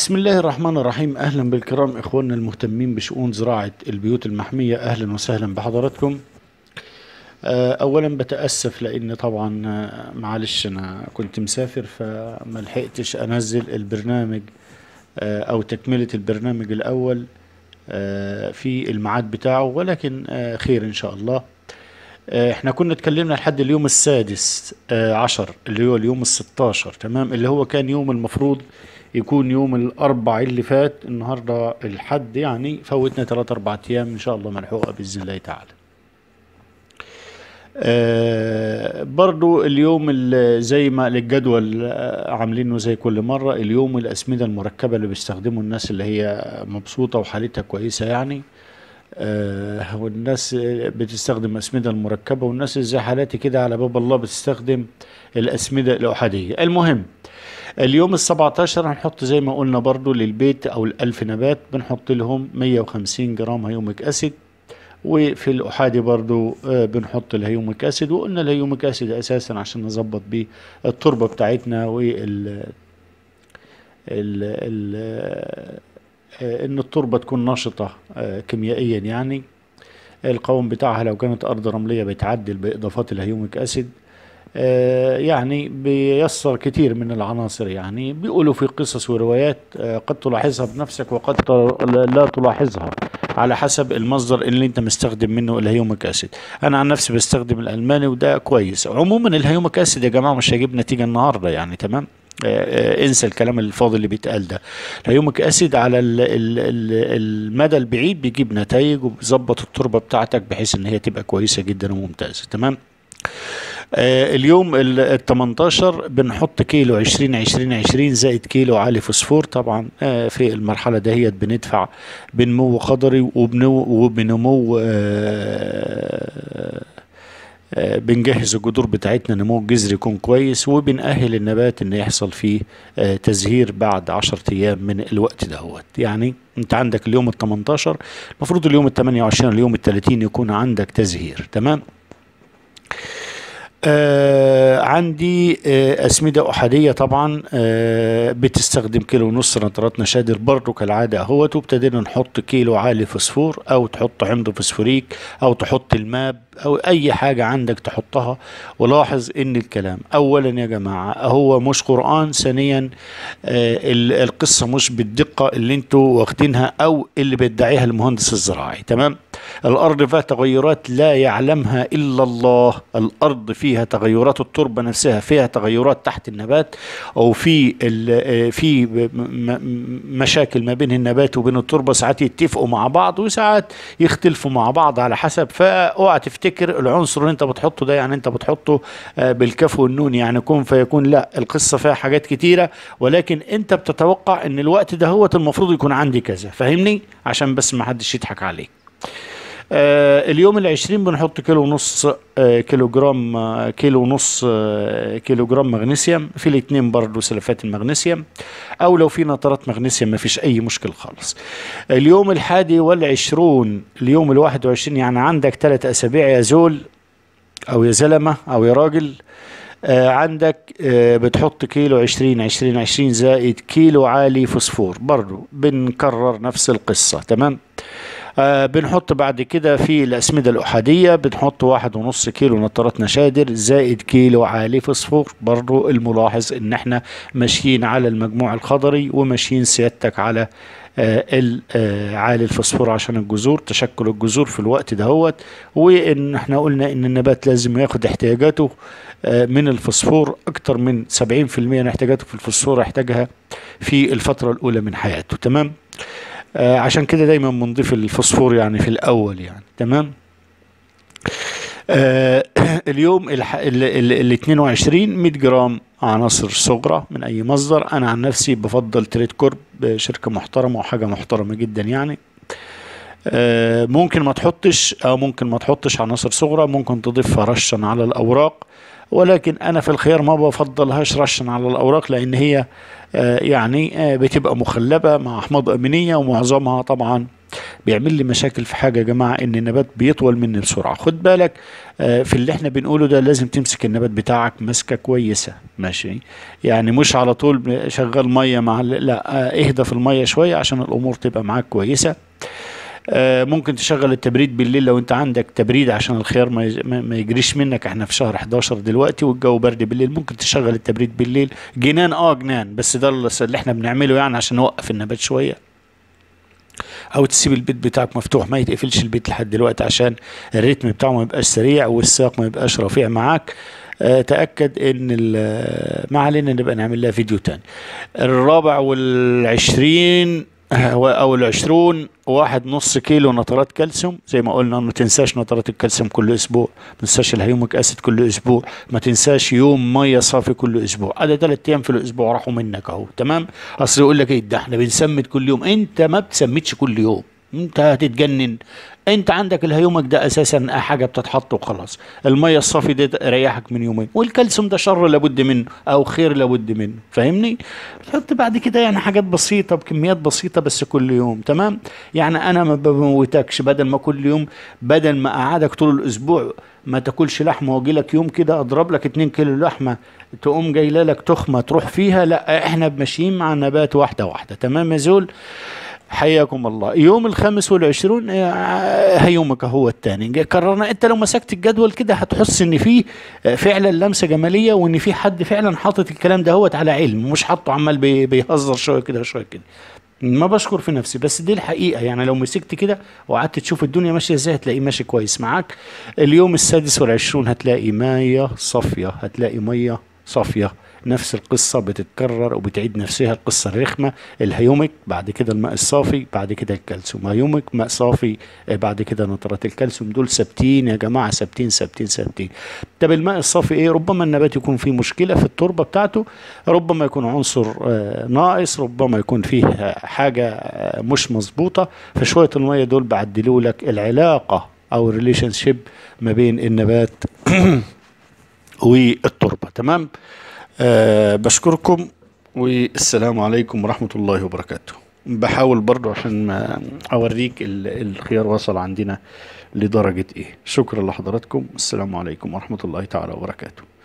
بسم الله الرحمن الرحيم اهلا بالكرام اخواننا المهتمين بشؤون زراعه البيوت المحميه اهلا وسهلا بحضراتكم آه، اولا بتاسف لان طبعا آه، معلش انا كنت مسافر فما لحقتش انزل البرنامج آه، او تكمله البرنامج الاول آه، في الميعاد بتاعه ولكن آه، خير ان شاء الله آه، احنا كنا اتكلمنا لحد اليوم السادس آه، عشر اللي هو اليوم الستاشر تمام اللي هو كان يوم المفروض يكون يوم الاربع اللي فات النهارده الحد يعني فوتنا ثلاث اربع ايام ان شاء الله ملحوقه باذن الله تعالى آه برضو اليوم ال- زي ما الجدول آه، عاملينه زي كل مرة اليوم الأسمدة المركبة اللي بيستخدموا الناس اللي هي مبسوطة وحالتها كويسة يعني آه والناس بتستخدم الأسمدة المركبة والناس اللي زي حالاتي كده على باب الله بتستخدم الأسمدة الأحادية المهم اليوم السبعتاشر هنحط زي ما قلنا برضو للبيت أو الألف نبات بنحط لهم 150 جرام هيوميك أسيد وفي الأحادي برضو آه، بنحط الهيوميك أسيد وقلنا الهيوميك أسيد أساسا عشان نظبط بيه التربة بتاعتنا وال ال ال آه، إن التربة تكون نشطة آه، كيميائيا يعني القوام بتاعها لو كانت أرض رملية بيتعدل بإضافات الهيوميك أسيد آه، يعني بيسر كتير من العناصر يعني بيقولوا في قصص وروايات آه، قد تلاحظها بنفسك وقد ت- لا تلاحظها على حسب المصدر اللي انت مستخدم منه الهيوميك اسيد انا عن نفسي بستخدم الالماني وده كويس عموما الهيوميك اسيد يا جماعه مش هيجيب نتيجه النهارده يعني تمام آه، آه، انسى الكلام الفاضي اللي بيتقال ده الهيوميك اسيد على ال- ال- ال- المدى البعيد بيجيب نتائج وبيظبط التربه بتاعتك بحيث ان هي تبقى كويسه جدا وممتازه تمام آه، اليوم ال 18 بنحط كيلو 20 20 20 زائد كيلو عالي فوسفور طبعا آه، في المرحله دهيت بندفع بنمو خضري وبنو وبنمو آه، آه، بنجهز الجذور بتاعتنا نمو الجذر يكون كويس وبنأهل النبات ان يحصل فيه آه، تزهير بعد 10 ايام من الوقت دهوت يعني انت عندك اليوم ال 18 المفروض اليوم ال 28 اليوم ال 30 يكون عندك تزهير تمام آه عندي آه أسمدة أحادية طبعا آه بتستخدم كيلو ونص نترات نشادر برضو كالعادة اهوت وابتدينا نحط كيلو عالي فوسفور أو تحط حمض فوسفوريك أو تحط الماب أو أي حاجة عندك تحطها ولاحظ إن الكلام أولا يا جماعة هو مش قرآن ثانيا آه ال- القصة مش بالدقة اللي انتوا واخدينها أو اللي بيدعيها المهندس الزراعي تمام الأرض فيها تغيرات لا يعلمها إلا الله الأرض فيها تغيرات التربة نفسها فيها تغيرات تحت النبات أو في ال- في م- م- مشاكل ما بين النبات وبين التربة ساعات يتفقوا مع بعض وساعات يختلفوا مع بعض على حسب فاوعى تفتكر العنصر اللي انت بتحطه ده يعني انت بتحطه آه، بالكاف والنون يعني كن فيكون لا القصة فيها حاجات كتيرة ولكن انت بتتوقع ان الوقت ده هو المفروض يكون عندي كذا فاهمني عشان بس ما حدش يضحك عليك آه اليوم العشرين بنحط كيلو ونص آه كيلو جرام آه كيلو ونص آه كيلو جرام مغنيسيوم في الاتنين برضو سلفات المغنيسيوم او لو في نترات مغنيسيوم ما فيش اي مشكل خالص اليوم الحادي والعشرون اليوم الواحد وعشرين يعني عندك ثلاث اسابيع يا زول او يا زلمة او يا راجل آه عندك آه بتحط كيلو عشرين عشرين عشرين زائد كيلو عالي فوسفور برضو بنكرر نفس القصة تمام آه بنحط بعد كده في الأسمدة الأحادية بنحط واحد ونص كيلو نترات نشادر زائد كيلو عالي فوسفور برضو الملاحظ ان احنا ماشيين على المجموع الخضري وماشيين سيادتك على آه ال- آه، عالي الفوسفور عشان الجذور تشكل الجذور في الوقت دهوت وان احنا قلنا ان النبات لازم ياخد احتياجاته آه، من الفوسفور اكتر من 70% من احتياجاته في الفوسفور يحتاجها في الفترة الاولى من حياته تمام آه، عشان كده دايما بنضيف الفوسفور يعني في الاول يعني تمام آه اليوم ال ال- ال 22 100 جرام عناصر صغرى من اي مصدر انا عن نفسي بفضل تريد كورب شركه محترمه وحاجه محترمه جدا يعني آه، ممكن ما تحطش او ممكن ما تحطش عناصر صغرى ممكن تضيفها رشا على الاوراق ولكن انا في الخيار ما بفضلهاش رشا على الاوراق لان هي آه، يعني آه، بتبقى مخلبه مع احماض امينيه ومعظمها طبعا بيعمل لي مشاكل في حاجه يا جماعه ان النبات بيطول مني بسرعه خد بالك آه، في اللي احنا بنقوله ده لازم تمسك النبات بتاعك ماسكه كويسه ماشي يعني مش على طول شغال ميه مع ال- لا آه، اهدى في الميه شويه عشان الامور تبقى معاك كويسه آه، ممكن تشغل التبريد بالليل لو انت عندك تبريد عشان الخيار ما يج- ما ما يجريش منك احنا في شهر 11 دلوقتي والجو برد بالليل ممكن تشغل التبريد بالليل جنان اه جنان بس ده اللي احنا بنعمله يعني عشان نوقف النبات شويه او تسيب البيت بتاعك مفتوح ما يتقفلش البيت لحد دلوقتي عشان الريتم بتاعه ما يبقاش سريع والسياق ما يبقاش رفيع معاك آه، تأكد ان ال- ما علينا نبقى نعمل لها فيديو تاني الرابع والعشرين آه، او العشرون واحد نص كيلو نترات كالسيوم زي ما قلنا ما تنساش نترات الكالسيوم كل اسبوع ما تنساش الهيوميك اسيد كل اسبوع ما تنساش يوم ميه صافي كل اسبوع هذا ثلاث ايام في الاسبوع راحوا منك اهو تمام اصل يقول لك ايه ده احنا بنسمد كل يوم انت ما بتسمدش كل يوم انت هتتجنن انت عندك الهيومك ده اساسا حاجه بتتحط وخلاص الميه الصافي دي تريحك من يومين والكالسيوم ده شر لابد منه او خير لابد منه فاهمني تحط بعد كده يعني حاجات بسيطه بكميات بسيطه بس كل يوم تمام يعني انا ما بموتكش بدل ما كل يوم بدل ما اقعدك طول الاسبوع ما تاكلش لحمه واجي لك يوم كده اضرب لك 2 كيلو لحمه تقوم جايله لك تخمه تروح فيها لا احنا ماشيين مع النبات واحده واحده تمام يا زول حياكم الله يوم الخامس والعشرون آه، هيومك هو الثاني قررنا انت لو مسكت الجدول كده هتحس ان فيه آه، فعلا لمسه جماليه وان في حد فعلا حاطط الكلام ده هوت على علم مش حاطه عمال بي- بيهزر شويه كده شويه كده ما بشكر في نفسي بس دي الحقيقه يعني لو مسكت كده وقعدت تشوف الدنيا ماشيه ازاي هتلاقيه ماشي كويس معاك اليوم السادس والعشرون هتلاقي ميه صافيه هتلاقي ميه صافيه نفس القصة بتتكرر وبتعيد نفسها القصة الرخمة الهيومك بعد كده الماء الصافي بعد كده الكالسيوم هيومك ماء صافي آه، بعد كده نترات الكالسيوم دول ثابتين يا جماعة ثابتين ثابتين ثابتين طب الماء الصافي ايه ربما النبات يكون فيه مشكلة في التربة بتاعته ربما يكون عنصر آه، ناقص ربما يكون فيه آه، حاجة آه، مش مظبوطة فشوية المية دول بعدلوا لك العلاقة او الريليشن شيب ما بين النبات والتربة تمام أه بشكركم والسلام عليكم ورحمة الله وبركاته بحاول برضو عشان ما أوريك ال- الخيار وصل عندنا لدرجة إيه شكرا لحضراتكم السلام عليكم ورحمة الله تعالى وبركاته